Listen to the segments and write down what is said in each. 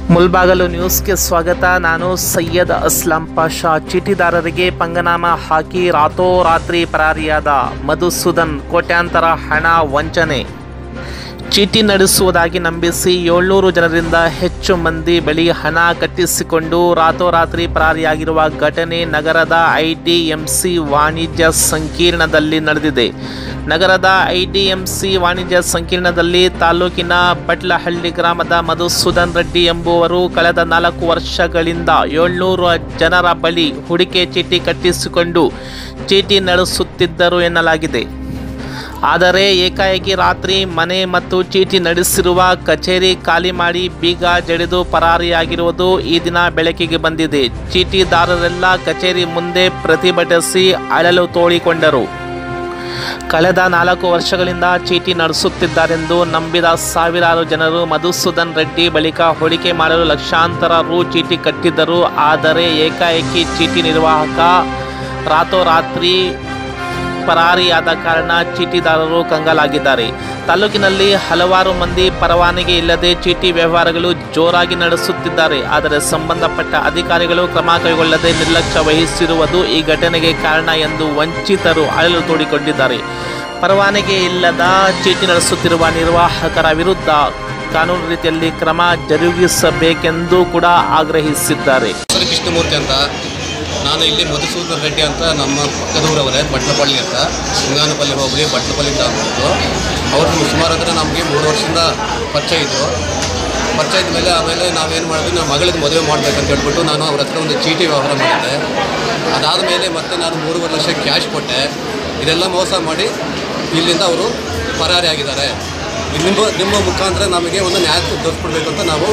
ಮುಲ್ಬಾಗಲು ನ್ಯೂಸ್ಗೆ ಸ್ವಾಗತ ನಾನು ಸೈಯದ್ ಅಸ್ಲಾಂ ಪಾಷಾ ಚೀಟಿದಾರರಿಗೆ ಪಂಗನಾಮ ಹಾಕಿ ರಾತೋರಾತ್ರಿ ಪರಾರಿಯಾದ ಮಧುಸೂದನ್ ಕೋಟ್ಯಾಂತರ ಹಣ ವಂಚನೆ ಚೀಟಿ ನಡೆಸುವುದಾಗಿ ನಂಬಿಸಿ ಏಳ್ನೂರು ಜನರಿಂದ ಹೆಚ್ಚು ಮಂದಿ ಬಳಿ ಹಣ ಕಟ್ಟಿಸಿಕೊಂಡು ರಾತೋರಾತ್ರಿ ಪರಾರಿಯಾಗಿರುವ ಘಟನೆ ನಗರದ ಐಡಿಎಂಸಿ ವಾಣಿಜ್ಯ ಸಂಕೀರ್ಣದಲ್ಲಿ ನಡೆದಿದೆ ನಗರದ ಐಡಿಎಂಸಿ ವಾಣಿಜ್ಯ ಸಂಕೀರ್ಣದಲ್ಲಿ ತಾಲೂಕಿನ ಬಟ್ಲಹಳ್ಳಿ ಗ್ರಾಮದ ಮಧುಸೂದನ್ ರೆಡ್ಡಿ ಎಂಬುವರು ಕಳೆದ ನಾಲ್ಕು ವರ್ಷಗಳಿಂದ ಏಳ್ನೂರು ಜನರ ಬಳಿ ಹೂಡಿಕೆ ಚೀಟಿ ಕಟ್ಟಿಸಿಕೊಂಡು ಚೀಟಿ ನಡೆಸುತ್ತಿದ್ದರು ಎನ್ನಲಾಗಿದೆ ಆದರೆ ಏಕಾಏಕಿ ರಾತ್ರಿ ಮನೆ ಮತ್ತು ಚೀಟಿ ನಡೆಸಿರುವ ಕಚೇರಿ ಖಾಲಿ ಮಾಡಿ ಬೀಗ ಜಡಿದು ಪರಾರಿಯಾಗಿರುವುದು ಈ ದಿನ ಬೆಳಕಿಗೆ ಬಂದಿದೆ ಚೀಟಿದಾರರೆಲ್ಲ ಕಚೇರಿ ಮುಂದೆ ಪ್ರತಿಭಟಿಸಿ ಅಳಲು ತೋಡಿಕೊಂಡರು ಕಳೆದ ನಾಲ್ಕು ವರ್ಷಗಳಿಂದ ಚೀಟಿ ನಡೆಸುತ್ತಿದ್ದಾರೆಂದು ನಂಬಿದ ಸಾವಿರಾರು ಜನರು ಮಧುಸೂದನ್ ರೆಡ್ಡಿ ಬಳಿಕ ಹೂಡಿಕೆ ಮಾಡಲು ಲಕ್ಷಾಂತರ ರು ಚೀಟಿ ಕಟ್ಟಿದ್ದರು ಆದರೆ ಏಕಾಏಕಿ ಚೀಟಿ ನಿರ್ವಾಹಕ ರಾತೋರಾತ್ರಿ ಪರಾರಿಯಾದ ಕಾರಣ ಚೀಟಿದಾರರು ಕಂಗಾಲಾಗಿದ್ದಾರೆ ತಾಲೂಕಿನಲ್ಲಿ ಹಲವಾರು ಮಂದಿ ಪರವಾನಗಿ ಇಲ್ಲದೆ ಚೀಟಿ ವ್ಯವಹಾರಗಳು ಜೋರಾಗಿ ನಡೆಸುತ್ತಿದ್ದಾರೆ ಆದರೆ ಸಂಬಂಧಪಟ್ಟ ಅಧಿಕಾರಿಗಳು ಕ್ರಮ ಕೈಗೊಳ್ಳದೆ ನಿರ್ಲಕ್ಷ್ಯ ವಹಿಸಿರುವುದು ಈ ಘಟನೆಗೆ ಕಾರಣ ಎಂದು ವಂಚಿತರು ಅಳಲು ತೋಡಿಕೊಂಡಿದ್ದಾರೆ ಪರವಾನಗಿ ಇಲ್ಲದ ಚೀಟಿ ನಡೆಸುತ್ತಿರುವ ನಿರ್ವಾಹಕರ ವಿರುದ್ಧ ಕಾನೂನು ರೀತಿಯಲ್ಲಿ ಕ್ರಮ ಜರುಗಿಸಬೇಕೆಂದು ಕೂಡ ಆಗ್ರಹಿಸಿದ್ದಾರೆ ಹೆಸರು ಕೃಷ್ಣಮೂರ್ತಿ ಅಂತ ನಾನು ಇಲ್ಲಿ ಮಧುಸೂದನ್ ರೆಡ್ಡಿ ಅಂತ ನಮ್ಮ ಪಕ್ಕದೂರವರೇ ಬಟ್ಲಪಳ್ಳಿ ಅಂತ ಶೃಂಗಾನಪಲ್ಲಿ ಹೋಬಳಿ ಬಟ್ಲಪಳ್ಳಿ ಗ್ರಾಮದ್ದು ಅವರು ಸುಮಾರು ಅಂದರೆ ನಮಗೆ ಮೂರು ವರ್ಷದಿಂದ ಪರಿಚಯ ಇದ್ದರು ಪರಿಚಯ ಇದ್ದ ಮೇಲೆ ಆಮೇಲೆ ನಾವೇನು ಮಾಡಿದ್ವಿ ನಮ್ಮ ಮಗಳಿಗೆ ಮದುವೆ ಮಾಡಬೇಕಂತ ಹೇಳ್ಬಿಟ್ಟು ನಾನು ಅವ್ರ ಹತ್ರ ಒಂದು ಚೀಟಿ ವ್ಯವಹಾರ ಮಾಡಿದ್ದೆ ಅದಾದ ಮೇಲೆ ಮತ್ತೆ ನಾನು ಮೂರುವರೆ ಲಕ್ಷ ಕ್ಯಾಶ್ ಕೊಟ್ಟೆ ಇದೆಲ್ಲ ಮೋಸ ಮಾಡಿ ಇಲ್ಲಿಂದ ಅವರು ಪರಾರಿ ಆಗಿದ್ದಾರೆ ನಿಮ್ಮ ನಿಮ್ಮ ಮುಖಾಂತರ ನಮಗೆ ಒಂದು ನ್ಯಾಯ ದೊರಕಿಕೊಡ್ಬೇಕು ಅಂತ ನಾವು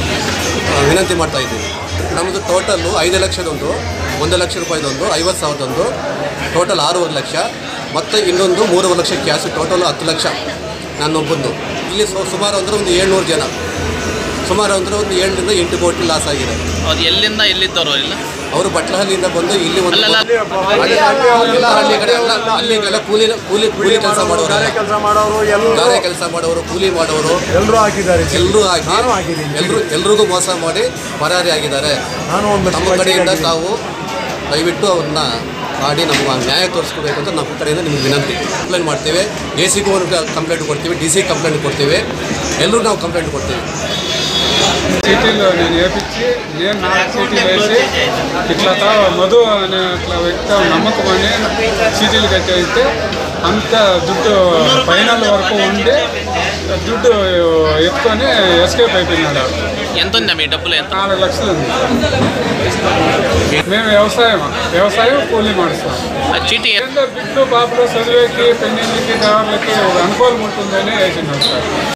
ಆ, ವಿನಂತಿ ಮಾಡ್ತಾ ಇದ್ದೀವಿ ನಮ್ಮದು ಟೋಟಲ್ಲು ಐದು ಲಕ್ಷದೊಂದು ಒಂದು ಲಕ್ಷ ರೂಪಾಯಿದೊಂದು ಐವತ್ತು ಸಾವಿರದೊಂದು ಟೋಟಲ್ ಆರೂವರೆ ಲಕ್ಷ ಮತ್ತು ಇನ್ನೊಂದು ಮೂರುವರೆ ಲಕ್ಷ ಕ್ಯಾಶ್ ಟೋಟಲ್ ಹತ್ತು ಲಕ್ಷ ನನ್ನೊಬ್ಬಂದು ಇಲ್ಲಿ ಸು- ಸುಮಾರು ಅಂದರೆ ಒಂದು ಏಳ್ನೂರು ಜನ ಸುಮಾರು ಅಂದರೆ ಒಂದು ಏಳರಿಂದ ಎಂಟು ಕೋಟಿ ಲಾಸ್ ಆಗಿದೆ ಅವ್ರು ಎಲ್ಲಿಂದ ಎಲ್ಲಿದ್ದವರು ಇಲ್ಲ ಅವರು ಬಟ್ಲಹಳ್ಳಿಯಿಂದ ಬಂದು ಇಲ್ಲಿ ಒಂದು ಅಲ್ಲಲ್ಲ. ಹಳ್ಳಿ- ಎಲ್ಲ ಹಳ್ಳಿ ಕಡೆ ಎಲ್ಲ ಹಳ್ಳಿಗೆಲ್ಲ ಕೂಲಿ ಕೂಲಿ ಕೂಲಿ ಕೆಲಸ ಮಾಡೋರು ಕೆಲಸ ಮಾಡೋರು ಎಲ್ಲರೂ ಗಾರೆ ಕೆಲಸ ಮಾಡೋರು ಕೂಲಿ ಮಾಡೋರು ಎಲ್ಲರೂ ಹಾಕಿದ್ದಾರೆ ಎಲ್ಲರೂ ಹಾಕಿ ನಾನು ಹಾಕಿದ್ದೀನಿ. ಎಲ್ಲರೂ ಎಲ್ರಿಗೂ ಮೋಸ ಮಾಡಿ ಪರಾರಿ ಆಗಿದ್ದಾರೆ ನಾನು ಒಂದು ನಮ್ಮ ಕಡೆಯಿಂದ ತಾವು ದಯವಿಟ್ಟು ಅವ್ರನ್ನ ಮಾಡಿ ನಮ್ಮ ನ್ಯಾಯ ತೋರಿಸ್ಕೋಬೇಕು ಅಂತ ನಮ್ಮ ಕಡೆಯಿಂದ ನಿಮ್ಗೆ ವಿನಂತಿ ಕಂಪ್ಲೇಂಟ್ ಮಾಡ್ತೀವಿ ಎ ಸಿಗೂ ಒಂದು ಕಂಪ್ಲೇಂಟ್ ಕೊಡ್ತೀವಿ ಡಿ ಸಿ కంప్లైంట్ కొಡ್ತೀವಿ ಎಲ್ಲರೂ ನಾವು ಕಂಪ್ಲೇಂಟ್ ಕೊಡ್ತೀವಿ చీటీలు నేను వేపించి నేను నాలుగు చీటీలు వేసి ఇట్లా తా- మధు అనే ఇట్లా వ్యక్తి నమ్మకం అని చీటీలు కట్టేస్తే అంత దుడ్డు ఫైనల్ వరకు ఉండి దుడ్డు ఎత్తుకొని ఎస్కేప్ అయిపోయినాడు ఎంత ఉందా మీ డబ్బులు ఎంత నాలుగు లక్షలు ఉంది మేము వ్యవసాయం వ్యవసాయం కూలీ మాడుస్తాం ఆ చీటీ ఏంటో బిడ్డు బాబులు చదివేకి పెళ్ళిళ్ళకి కావాలకి ఒక అనుకూలం ఉంటుందని వేసినాం సార్